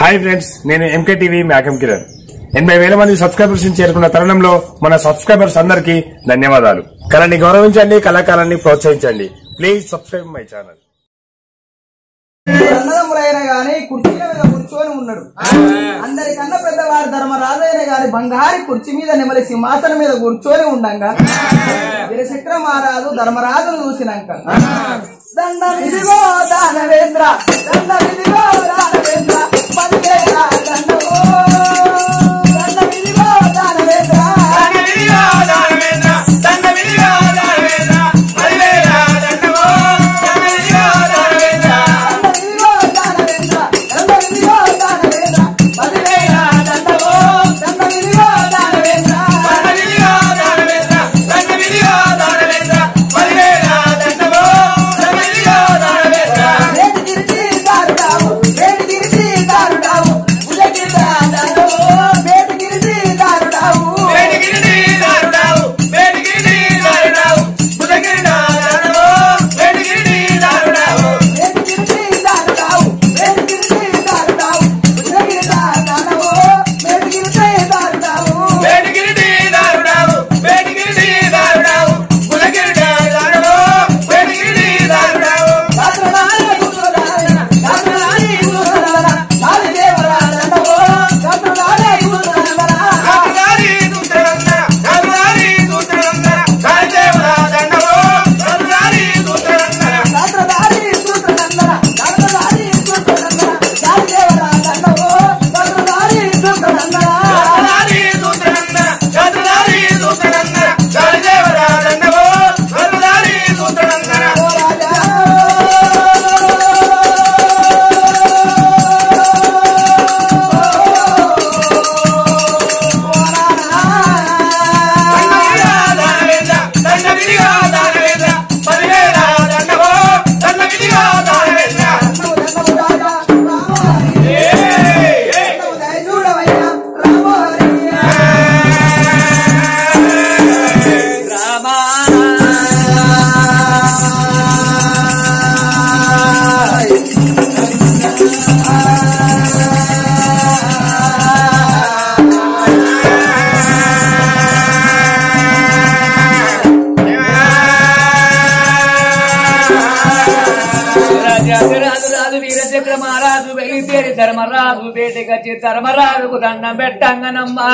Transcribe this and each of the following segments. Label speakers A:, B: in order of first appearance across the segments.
A: Hi friends నేను MK TV మ్యాకం కిరణ్ ఎనభై వేల మంది సబ్స్క్రైబర్స్ చేరుకున్న తరుణంలో మన సబ్స్క్రైబర్స్ అందరికీ ధన్యవాదాలు కళని గౌరవించండి కళాకారాన్ని ప్రోత్సహించండి ప్లీజ్ సబ్స్క్రైబ్ మై ఛానల్
B: అన్నదమ్ములైన గాని కుర్చీల మీద కూర్చొని ఉన్నాడు అందరికన్నా పెద్దవాడు ధర్మరాజైన గాని బంగారి కుర్చీ మీద నెమలి సింహాసనం మీద కూర్చొని ఉండంగా వీరచక్ర మహారాజు ధర్మరాజును చూసినాక దండం ఇదిగో దానవేంద్ర దండం ఇదిగో దానవేంద్ర పదివేల దండమో దండం ఇదిగో దానవేంద్ర దండం ఇదిగో దానవేంద్ర దండం ఇదిగో దానవేంద్ర పదివేల దండమో దండం ఇదిగో దానవేంద్ర వేడి గిరిటి దారుడావు వేడి గిరిటి దారుడావు ఉలగిట దండమో వేడి గిరిటి దారుడావు వేడి గిరిటి దారుడావు వేడి గిరిటి దారుడావు ఉలగిట దండమో వేడి గిరిటి దారుడావు గాత్రనాయ గురునాయ గాత్రనాయ గురునాయ ఆదిదేవరా దండమో గాత్రనాయ గురునాయ గాత్రనాయ గురునాయ గాత్రనాయ గురునాయ ఆదిదేవరా దండమో గాత్రనాయ గురునాయ
C: రాజు రాజు వీరచక్ర మహారాజు వెలితేరి ధర్మరాజు బేటకొచ్చి ధర్మరాజుకు దండం పెట్టంగనమ్మా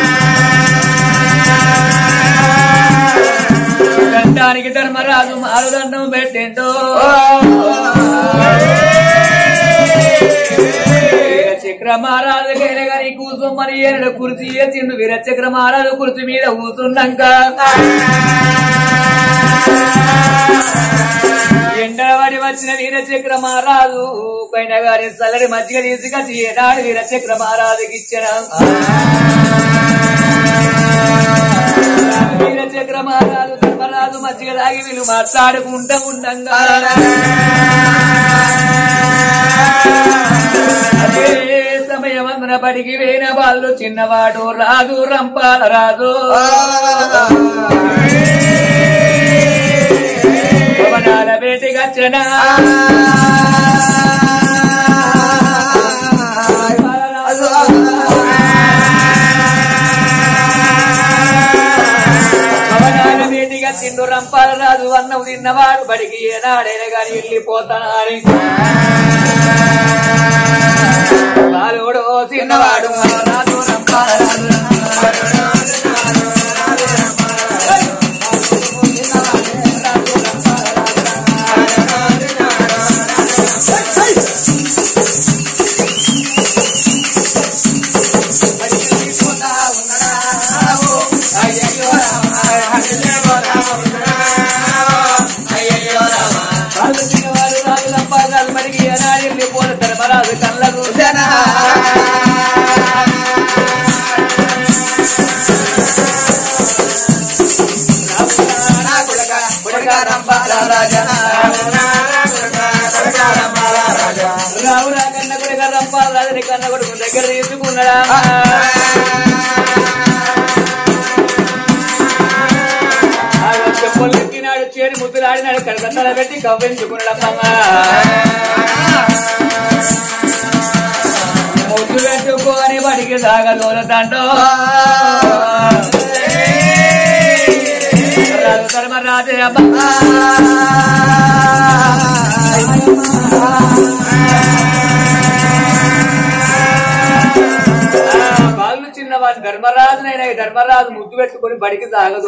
C: దండానికి ధర్మరాజు మారుదండం పెట్టిండు వీరచక్ర మహారాజు గారి కూసుమని ఏడు కుర్చీ వేసిండు వీరచక్ర మహారాజు కుర్చీ మీద కూసున్నాక ఎండవడి వచ్చిన వీరచక్ర మహారాజు పైన గారి చల్లడి మజ్జిగ తీసుకొచ్చి ఏనాడు వీరచక్ర మహారాజుకి ఇచ్చిన వీరచక్ర మహారాజు ధర్మరాజు మజ్జిగ తాగి వీళ్ళు మాట్లాడుకుంటూ ఉండంగా అదే సమయం అందున బడికి వేయిన వాళ్ళు చిన్నవాడు రాజు రంపాల రాజు భవనాల బేటిగచ్చన భవనాల బేటిగా తిండు రంపాల రాజు అన్నం తిన్నవాడు బడికి ఏనాడైనా గాని వెళ్ళిపోతానని బాలుడు తిన్నవాడు రాజు రంపాల రాజు రాజు తిన్నవాడు రాజు రంపాల రాజు బడికి ఏనాడు వెళ్ళిపోతారు ధర్మరాజు కళ్ళకు రావురా కన్న కొడుక రంపాల రాజుని కన్న కొడుకు దగ్గర తీసుకున్నాడా చెప్పులెక్కినాడు చేరి ముద్దులాడినాడు కడకత్తల పెట్టి కవ్వించుకున్నాడమ్మా మూత గాని బడికి సాగదోలతాండో రాజు ధర్మరాజే అమ్మ వాళ్ళు చిన్నవాడు ధర్మరాజునైనా ఈ ధర్మరాజు ముద్దు పెట్టుకొని బడికి సాగదు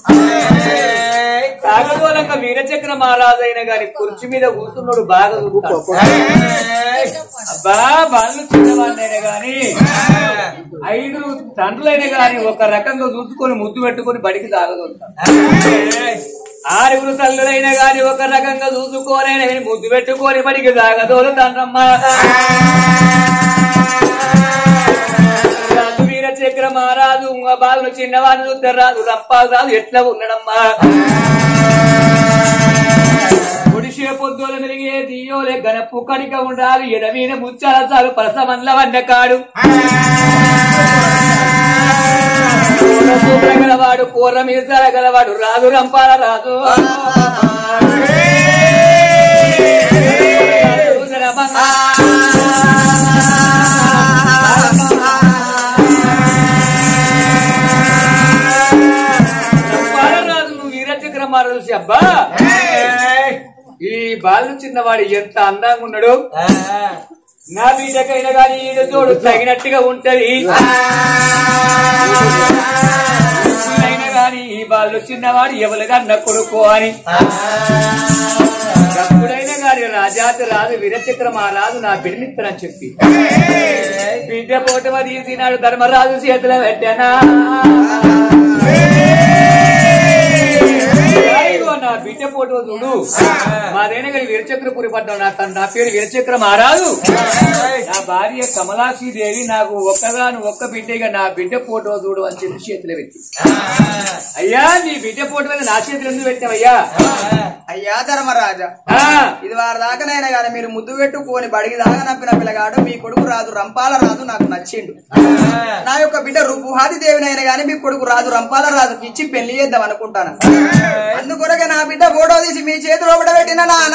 C: సాగదోలంక వీరచక్ర మహారాజు అయినా గాని కుర్చీ మీద కూర్చున్నాడు బాగా చూస్తాడు. అబ్బా వాళ్ళు చిన్నవాడినైనా గాని ఐదు తండ్రులైన గాని ఒక రకంగా చూసుకొని ముద్దు పెట్టుకొని బడికి సాగదు ఆరుగురు తల్లులైనా గాని ఒక రకంగా చూసుకోనైనా గాని ముద్దు పెట్టుకొని బడికి సాగదోలు తండ్రమ్మ రాజు వీర చక్ర మహారాజు బాలు చిన్నవాడు చూస్తే రాజు రంపాలు రాజు ఎట్లా ఉన్నాడమ్మా ఒడిసే పొద్దుల మెరిగే దియోలే గనపు కడిక ఉండాలి ఎడమీన ముచ్చాల చాలు పరసమల్ల వండకాడు గలవాడు కూర మీసాల గలవాడు రాజు రంపాల రాజు రాజు నువ్వు వీరచక్ర మారదు అబ్బా ఈ బాలు చిన్నవాడు ఎంత అందంగా ఉన్నాడు నా బిడ్డకైనా గాని ఈడు తోడు తగినట్టుగా ఉంటది అయినా గాని ఈ బాలు చిన్నవాడు ఎవరుగా అన్న కొడుకు అని ఎప్పుడైనా గాని రాజాతి రాజు వీరచక్ర మహారాజు నా బిడ్డనిత్తనని చెప్పి బిడ్డ పోటమ తీసినాడు ధర్మరాజు చేతిలో పెట్టానా ఇదిగో నా బిడ్డ ఫోటో చూడు మాదైన గారి వీరచక్రపురి పడ్డం నా తన నా పేరు వీరచక్ర మహారాజు నా భార్య కమలాక్షి దేవి నాకు ఒక్కగాను ఒక్క బిడ్డగా నా బిడ్డ ఫోటో చూడు అని చెప్పి చేతిలో పెట్టి అయ్యా నీ బిడ్డ ఫోటో మీద నా చేతిలో ఎందుకు పెట్టావయ్యా
B: అయ్యా ధర్మరాజా
C: ఆ,
B: ఇది వారి దాకానైనా కానీ మీరు ముద్దు పెట్టుకొని బడికి దాకా నప్పిన పిల్లగాడు మీ కొడుకు రాజు రంపాల రాజు నాకు నచ్చిండు నా యొక్క బిడ్డ రూపుహాది దేవినైనా గాని మీ కొడుకు రాజు రంపాల రాజుకి ఇచ్చి పెళ్లి చేద్దాం అనుకుంటాను అందుకొరకే నా బిడ్డ ఫోటో తీసి మీ చేతిలో పెట్టిన నాన్న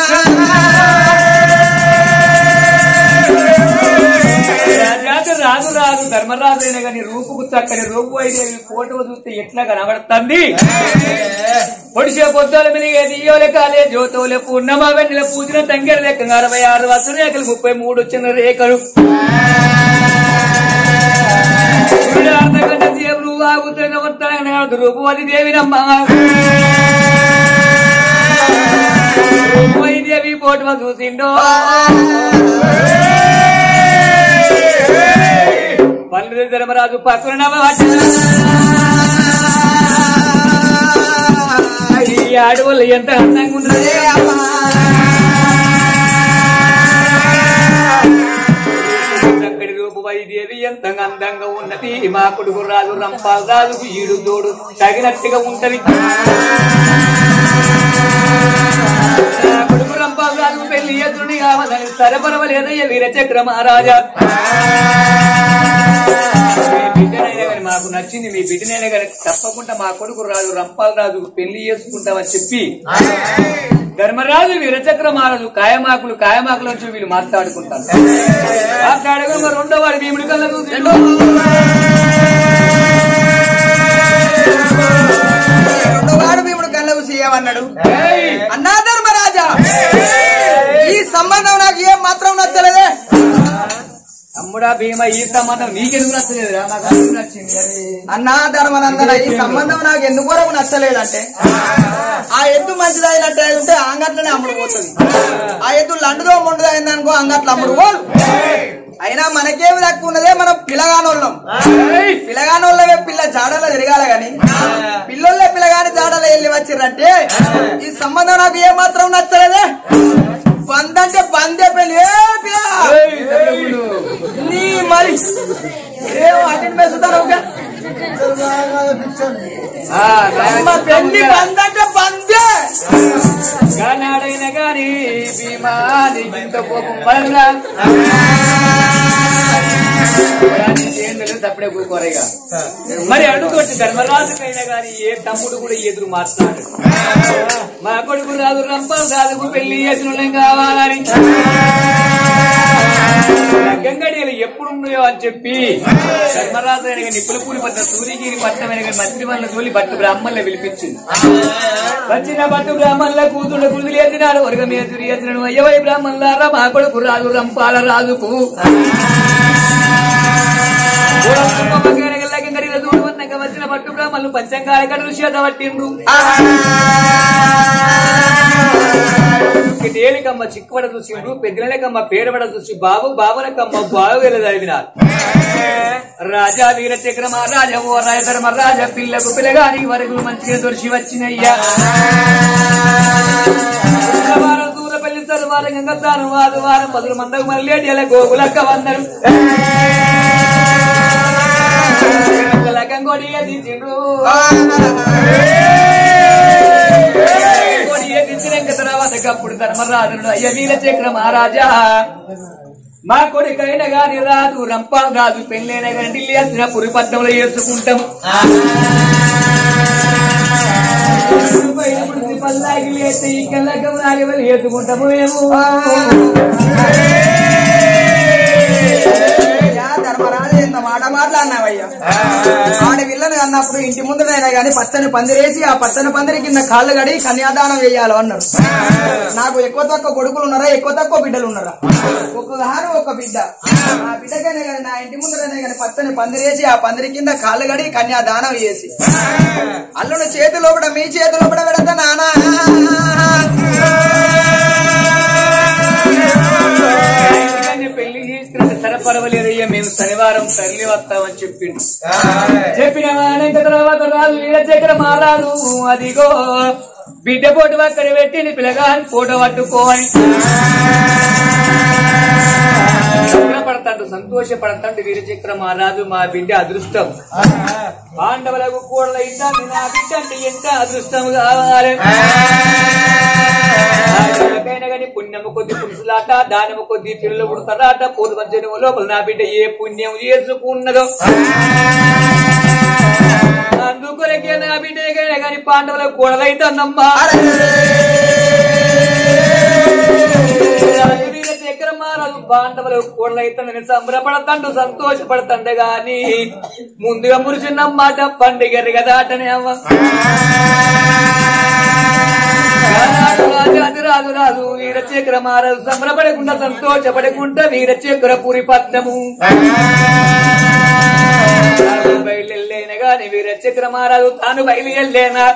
C: రాజాది రాజు రాజు ధర్మరాజు అయినా కానీ రూపుకు చక్కని రూపు అయితే ఫోటో చూస్తే ఎట్లా కనబడుతుంది పొడిసే పొద్దుల మీద దియోలే కాలే జ్యోతులే పూర్ణమ వెన్నెల పూజన తంగెర లెక్క అరవై ఆరు వస రేఖలు ముప్పై మూడు వచ్చిన రేఖలు అర్ధగంట సేపు ఆగుతున్న వస్తాడు రూపవతి దేవినమ్మ రూపవతి దేవి ఫోటో చూసిండో పల్లు ధర్మరాజు పక్కన నవ్వబడ్డ. ఈ అడవులు ఎంత అందంగా ఉన్నదే చక్కటి రూపు వైదేవి ఎంత అందంగా ఉన్నది మా కొడుకు రాజు రంపాల్ రాజుకు ఈడు తోడు తగినట్టుగా ఉంటది నా కొడుకు రంపాల్ రాజు పెళ్లి ఎదురుని కావాలని సరపరవలేదయ్య వీరచక్ర మహారాజా మీ బిడ్డనైనా కానీ మాకు నచ్చింది మీ బిడ్డనైనా కానీ తప్పకుండా మా కొడుకు రాజు రంపాల్ రాజుకు పెళ్లి చేసుకుంటామని చెప్పి ధర్మరాజు వీరచక్ర మహారాజు కాయమాకులు కాయమాకులు వచ్చి వీళ్ళు మాట్లాడుకుంటారు మాట్లాడగా మరి రెండో వాడు భీముడి కళ్ళ చూసిండు.
B: వాడు భీముడు కళ్ళకు సీయమన్నాడు
C: ఏయ్!
B: అన్నా ధర్మరాజా ఈ సంబంధం నాకు ఏం మాత్రం నచ్చలేదే
C: తమ్ముడా భీమ ఈ సంబంధం నీకెందుకు నచ్చలేదురా నాకు అందుకు నచ్చింది అరే.
B: అన్నా ధర్మనందన ఈ సంబంధం నాకు ఎందుకు వరకు నచ్చలేదంటే ఆ ఎద్దు మంచిదైనట్టు అయి ఉంటే అంగట్లనే అమ్ముడు పోతుంది ఆ ఎద్దు లండుదో ముండుదైంది అనుకో అంగట్లు అమ్ముడు పోదు అయినా మనకేమి తక్కువ ఉన్నదే మనం పిల్లగానోళ్ళం
C: ఏయ్!
B: పిల్లగానోళ్ళవే పిల్ల జాడలో తిరగాల గాని పిల్లొల్లే పిల్లగాని జాడలో వెళ్ళి వచ్చిర్రంటే ఈ సంబంధం నాకు ఏ మాత్రం నచ్చలేదే బందంటే బందే పెళ్ళి ఏ పిల్ల
C: ఏయ్, తమ్ముడు.
B: నీ మరి ఏం అటు మెసుతారు
C: ఆ,
B: అమ్మ పెళ్లి బందంటే బందే
C: గానాడైన గాని భీమా నీకింత కోపం వలన చేతులు తప్పుడే కూకోరయ్యా మరి అడుగుతోటి ధర్మరాజుకైనా గాని ఏ తమ్ముడు కూడా ఎదురు మాట్లాడు మా కొడుకు రాదు రంపం రాదుకు పెళ్లి చేసిన కావాలని గంగడియలు ఎప్పుడు ఉన్నాయో అని చెప్పి ధర్మరాజు అయిన నిప్పుల పూరి పట్ల సూర్యగిరి పట్టమైన మంత్రి వల్ల తోలి భట్టు బ్రాహ్మణులు పిలిపించింది వచ్చిన భట్టు బ్రాహ్మణుల కూతుడు కుదులు ఎత్తినాడు వర్గం ఎదురు ఎత్తినాడు అయ్యవై బ్రాహ్మణులారా మా కొడుకు రాదు రంపాల రాజుకు వచ్చిన పట్టు బ్రాహ్మణులు పంచంగాల కడులు చేత పట్టిండ్రు తేలికమ్మ చిక్కుపడ చూసిండు పెద్దలకమ్మ పేరబడ చూసి బాబు బాబులకమ్మ బాబు వెళ్ళదలివినారు రాజా వీర చక్రమ రాజా ఓ రాయ ధర్మ రాజా పిల్లకు పిల్లగాని వరకు మంచిగా దొరిచి వచ్చినయ్యా వారం దూరపల్లి సరువారం గంగతాను వారు వారం పదులు మందకు మళ్ళీ ఎలా గోగులక్క వందరు గంగోడి ఎదించిండ్రు గంగోడి ఎదించిన తర్వాత కప్పుడు ధర్మరాజుడు అయ్య వీర చక్ర మహారాజా మా కొడుకైన గాని రాదు రంపాలు రాదు పెళ్ళైన గాని ఢిల్లీ వచ్చిన పురిపట్నంలో వేసుకుంటాము పల్లాకి లేస్తే ఈ కళ్ళకం నాగవలు ఎత్తుకుంటాము మేము
B: అయ్యా, ధర్మరాజు ఎంత మాట మాట్లాడినావయ్యా ఆడ విల్లను అన్నప్పుడు ఇంటి ముందునైనా గాని పచ్చని పందిరేసి ఆ పచ్చని పందిరి కింద కాళ్ళు గడి కన్యాదానం వేయాలి అన్నాడు నాకు ఎక్కువ తక్కువ కొడుకులు ఉన్నారా ఎక్కువ తక్కువ బిడ్డలు ఉన్నారా ఒక్కగారు ఒక బిడ్డ ఆ బిడ్డకైనా గాని నా ఇంటి ముందునైనా గాని పచ్చని పందిరేసి ఆ పందిరి కింద కాళ్ళు గడి కన్యాదానం చేసి అల్లుడు చేతి లోపల మీ చేతి లోపల పెడతా నానా
C: ఎందుకంటే పెళ్లి చేసుకుంటే సరే పర్వాలేదయ్యా మేము శనివారం తల్లి వస్తామని చెప్పిండు చెప్పిన వానంక తర్వాత రాదు వీర చక్ర మారాదు అదిగో బిడ్డ పోటు అక్కడ పెట్టి పిల్లగాని ఫోటో పట్టుకోని పడతాడు సంతోషపడతాడు వీరచక్ర మహారాజు మా బిడ్డ అదృష్టం పాండవులకు కూడా ఇంటాను నా బిడ్డ అంటే ఎంత అదృష్టం కావాలి ఎవరికైనా కానీ పుణ్యము కొద్ది పురుషులాట దానము కొద్ది పిల్లలు పుడతారాట పూర్వజన్మ లోపల నా బిడ్డ ఏ పుణ్యం చేసుకున్నదో అందుకొరకే నా బిడ్డకైనా కానీ పాండవులకు కూడలైతుందమ్మా వీర చక్రం మారదు పాండవులు కూడలైతుందని సంబరపడతాండు సంతోషపడతాండు గాని ముందుగా మురిచిన మాట పండుగ కదాటనే అమ్మ రాజు రాజు రాజు రాజు వీర చక్ర మారదు సంబరపడకుండా సంతోషపడకుండా వీర చక్ర పురి పద్మము బయలుదేన గాని వీర చక్ర మారదు తాను బయలుదేనా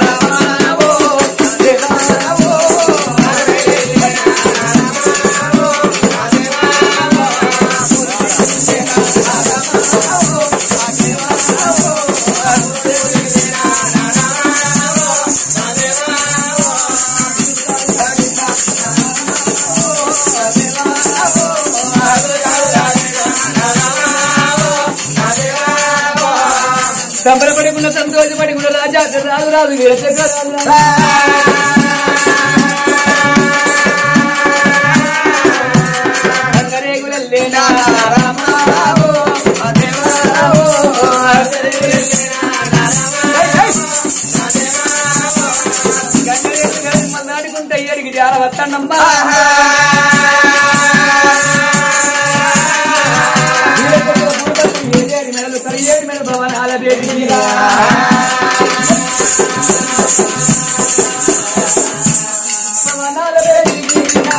C: సంబరపడకుండా సంతోషపడకుండా రాజా రాజు రాజు వీర చక్ర రాజు రాజు రంగరేగులెల్లేనా రామావో, అదేవావో, గంగరేగు గారి మల్లాడుకుంటే ఎరిగి జార వస్తానమ్మా ఏడేడు నెలలు కలియేడు నెలలు భవనాల బేబీగా భవనాల బేబీగా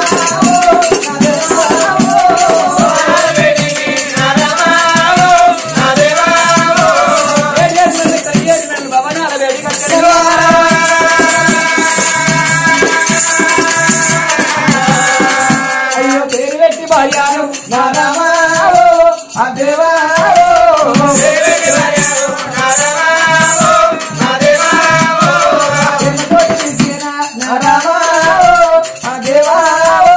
C: ఏడేడు నెలలు కలియేడు నెలలు భవనాల బేబీగా అయ్యో పేరు పెట్టి భార్యాను నా రామావో అదేవావో నా రామావో అదేవావో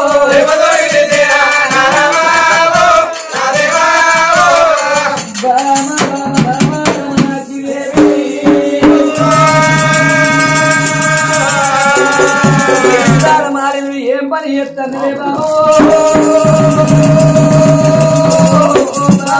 C: మారింది ఏం పని చేస్తుంది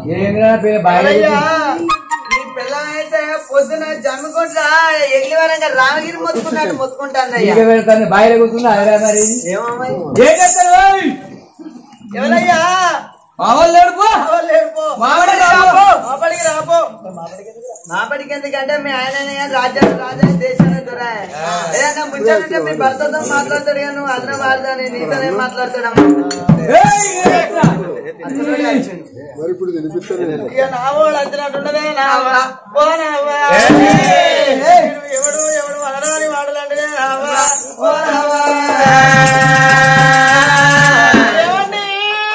C: ఏంద్రా పే- బాగా
B: అయ్యా, నీ పిల్లమైతే పొద్దున జమ్ముకుంటా ఎగిలి వరంగా రామగిరి మొత్తుకున్నాడు మొత్తుకుంటాను అయ్యా
C: ఇక పెడతాను బాయిలో కూర్చున్నా అదే మరి
B: ఏమమ్మా
C: ఏం చేస్తారు ఓయ్?
B: ఎవరయ్యా
C: మా వాళ్ళు లేడు పో.
B: మావాడు లేడు పో.
C: మావాడికి రాపో.
B: మాపడికి రాపో మాపడికి ఎందుకంటే మీ ఆయన రాజ్యాన్ని రాజాన్ని దేశాన్ని దొరా ఏదైనా ముంచాలంటే మీ భర్తతో మాట్లాడతాడు కానీ నువ్వు అన్న వాడదాని నీతోనే మాట్లాడతాడు
C: ఏయ్, ఏం చేస్తున్నా?
B: ఇక నా వాడు వచ్చినట్టుండదే నావా ఓ నావా ఎవడు ఎవడు అనడానికి వాడలంటే నావా ఓ నావా ఏమండి?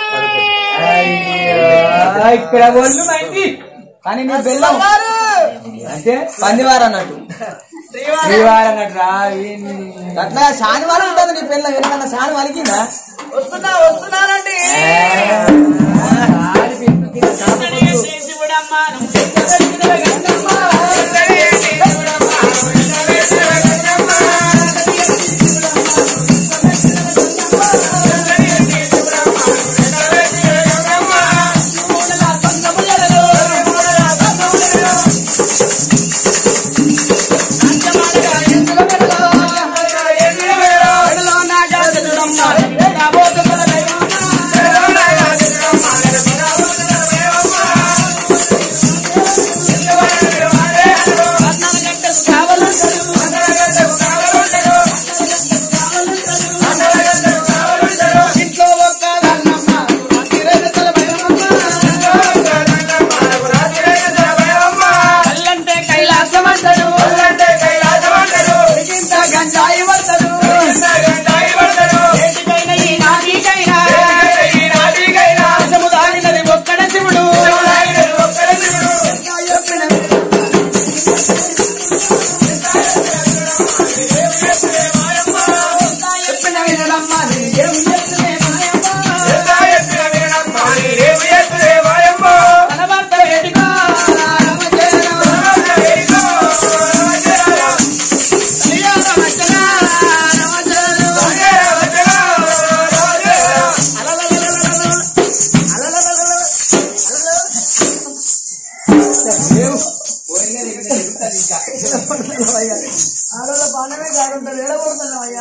C: అయ్యో, ఇక్కడ ఒళ్ళు మంది కానీ నీ బెల్లం
B: వారు.
C: అంటే
D: పందివారం అన్నట్టు
B: శ్రీవారు.
C: శ్రీవారం అట్రా
D: అట్లా శానివారం ఉంటుంది నీ పిల్ల ఎందుకన్నా శాని వలికిందా
B: వస్తున్నా వస్తున్నానండి ఇంట్లో ఒక్క దాన్నమ్మ, తిరగతల భయమమ్మ. కళ్ళంటే కైలాసమంటాడు ఇంత గంజాయి పడతాడు ఏటికైనా ఈ నాటికైనా దేశము దానినది ఒక్కడ శివుడు చెప్పిన చెప్పిన వినడమ్మ, ఏం చేస్తునే మాయమ్మ. తన భర్త వేడిగా రామచేరణ. కళ్యాణ వచన రామచేరణ. ఆడోళ్ళ బాణమే కాడుంటాడు ఏడబడుతున్నావయ్యా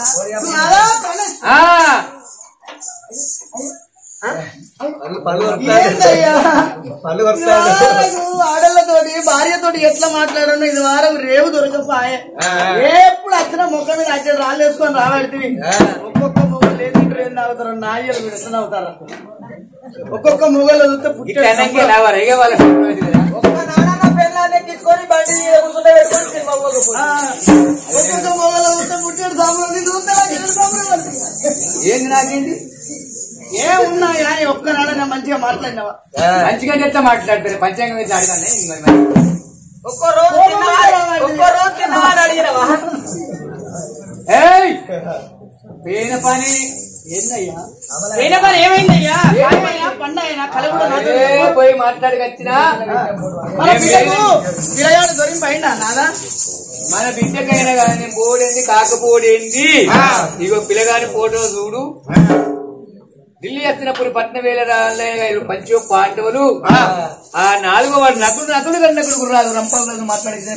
B: ఏందయ్యా ఇదివరకు ఆడళ్ళతోటి భార్యతోటి ఎట్లా మాట్లాడను ఇది వారం రేవు దొరకపోయే ఎప్పుడు వచ్చిన ముఖం మీద అక్కడ రాళ్ళు వేసుకొని రాబడితే ఒక్కొక్క మొగలు లేని ట్రైన్ తాగుతారు నాయ్యలు విడసన అవుతారు ఒక్కొక్క మొగలు చూస్తే పుట్టే ఒక్క నాన్న పెళ్ళాన్ని ఎక్కించుకొని బండి మీద కూర్చుంటే పెట్టుకొని సినిమా పోకపోతే. ఒక్కొక్క మొగలు చూస్తే పుట్టాడు సాంబార్ నీ చూస్తే నాకు ఏం సాంబార్ పడుతుంది?
C: ఏంది నాకేంటి
B: ఏమున్నా కానీ ఒక్కనాడన్నా మంచిగా మాట్లాడినావా
C: మంచిగా చెప్తే మాట్లాడతారు పంచాంగం వేసి అడగాలి ఇంక మరి.
B: ఒక్క రోజు ఒక్క రోజు తిన్నవాడు అడిగినవా
C: ఏయ్ పేన పని
B: ఏందయ్యా పోయిన పని ఏమైందయ్యా సాయమైనా పండైనా కలగుడు నాతో
C: అదే పోయి మాట్లాడకొచ్చినా
B: మన పిల్లకు పిల్లగాడు దొరింపైందా నాదా
C: మన బిడ్డకైనా కానీ బోడేంది కాకపోడేంది ఇగో పిల్లగాని ఫోటో చూడు ఢిల్లీ వచ్చినప్పుడు పట్న వేల రాళ్ళు పంచో పాండవులు ఆ నాలుగో వాడు నకుడు నకుడు కన్నకుడు గుర్రాదు రంపాలు మాట్లాడించిన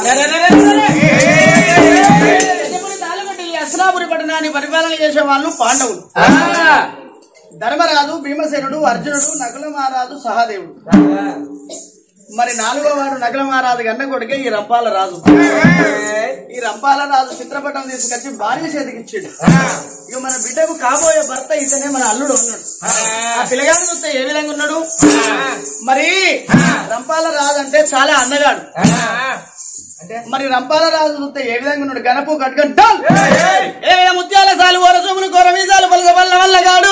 B: యజమాని తాళగొట్టి ఈ అస్లాపురి పట్టణాన్ని పరిపాలన చేసే వాళ్ళు పాండవులు ధర్మరాజు భీమసేనుడు అర్జునుడు నకుల మహారాజు సహదేవుడు మరి నాలుగో వాడు నకుల మహారాజు గన్న కొడుకే ఈ రంపాల రాజు ఈ రంపాల రాజు చిత్రపటం తీసుకొచ్చి భార్య చేతికి ఇచ్చాడు ఇక మన బిడ్డకు కాబోయే భర్త ఇతనే మన అల్లుడు ఉన్నాడు ఆ పిల్లగాడు చూస్తే ఏ విధంగా ఉన్నాడు మరి రంపాల రాజు అంటే చాలా అందగాడు మరి రంపాల రాజు చూస్తే ఏ విధంగా ఉన్నాడు గనపు గట్గంటాల్ ఏ ముత్యాల సాలు వరసములు కొర వీసాలు పలక వల్ల వల్ల గాడు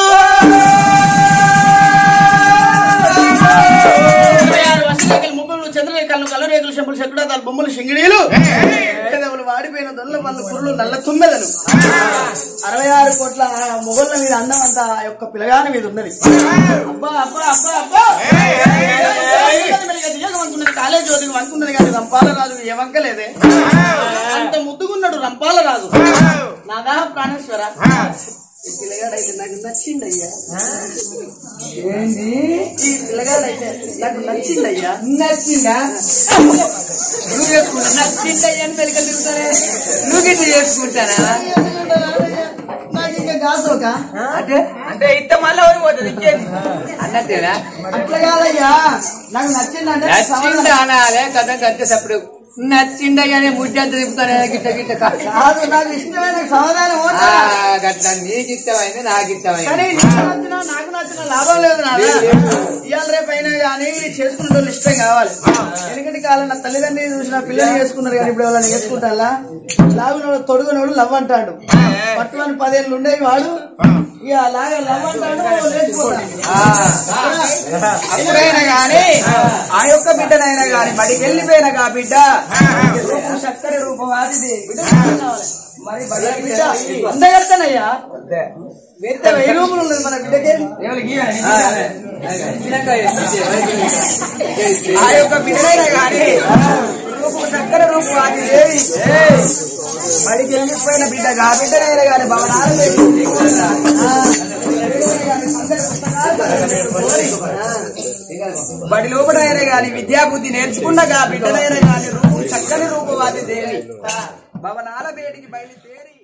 B: ఇరవై ఆరు వర్షరేఖలు ముప్పై చంద్రరేఖలు కలరేఖలు చెంపులు శకుడాతాలు బొమ్మలు శింగిడీలు పేదవులు వాడిపోయిన దొల్ల పళ్ళు పురులు నల్ల తుమ్మెదలు అరవై ఆరు కోట్ల మొగళ్ళ మీద అందం అంతా ఆ యొక్క పిలగాని మీద ఉన్నది అబ్బా అబ్బా అబ్బా అబ్బా అనుకున్నది కాలేజ్ చోటుకు అనుకున్నది కానీ రంపాల రాజు ఏ వంకలేదే అంత ముద్దుగున్నాడు రంపాల రాజు నాదా ప్రాణేశ్వర ఈ పిల్లగాడైతే నాకు నచ్చిండయ్యా
D: ఏంది
B: ఈ పిల్లగాడైతే నాకు నచ్చిండయ్యా
D: నచ్చిందా
C: నువ్వు చేసుకుంటా నచ్చిందయ్యా అని మెలికలు తిరుగుతానే నువ్వు గిట్ల చేసుకుంటానా
B: నాకు ఇంకా కాసోక
C: అంటే
D: అంటే ఇంత మళ్ళీ ఎవరు పోతుంది ఇంకేంది
C: అన్నట్టేనా
B: అట్లా కాదయ్యా నాకు నచ్చిందంటే
C: నచ్చింది అనాలే కథ కంటే సప్పుడు నచ్చిందయ్యా అని ముడ్డి అంత తిప్పుతానే గిట్ట గిట్ట కా-
B: కాదు నాకు ఇష్టమైన సమాధానం
C: ఆ,
B: ఓటా.
C: గట్ల నీకు ఇష్టమైంది నాకు ఇష్టమైంది
B: కానీ నీకు నచ్చినా నాకు నచ్చిన లాభం లేదు నాన్న ఇవాళ రేపు అయినా కానీ చేసుకునే వాళ్ళు ఇష్టం కావాలి ఎందుకంటే కాలం నా తల్లిదండ్రులు చూసిన పిల్లలు చేసుకున్నారు కానీ ఇప్పుడు ఎవరైనా చేసుకుంటా లాగునోడు తొడుగునోడు లవ్ అంటాడు పట్టుకొని పదేళ్ళు ఉండేవి వాడు ఇక లాగా లవ్ అంటాడు లేచిపోతాడు అప్పుడైనా గాని ఆ యొక్క బిడ్డనైనా గాని బడికి వెళ్ళిపోయిన ఆ బిడ్డ రూపం చక్కని రూపం అది బిడ్డ కావాలి. మరి బడి బిడ్డ అందగడతానయ్యా వెంట వెయ్యి రూపాయలు ఉన్నది మన బిడ్డకి ఆ యొక్క బిడ్డనైనా గాని రూపం చక్కని రూపం అది దేవి బడికి వెళ్ళిపోయిన బిడ్డ ఆ బిడ్డనైనా గాని భవనాలు లేవు. ఆ, బిడ్డనైనా గాని సందడి పుస్తకాలు బడి లోపడైనా గాని విద్యాబుద్ధి నేర్చుకున్నగా బిడ్డనైనా గాని రూపు చక్కని రూపవాది దేవి భవనాల వేడికి బయలుదేరి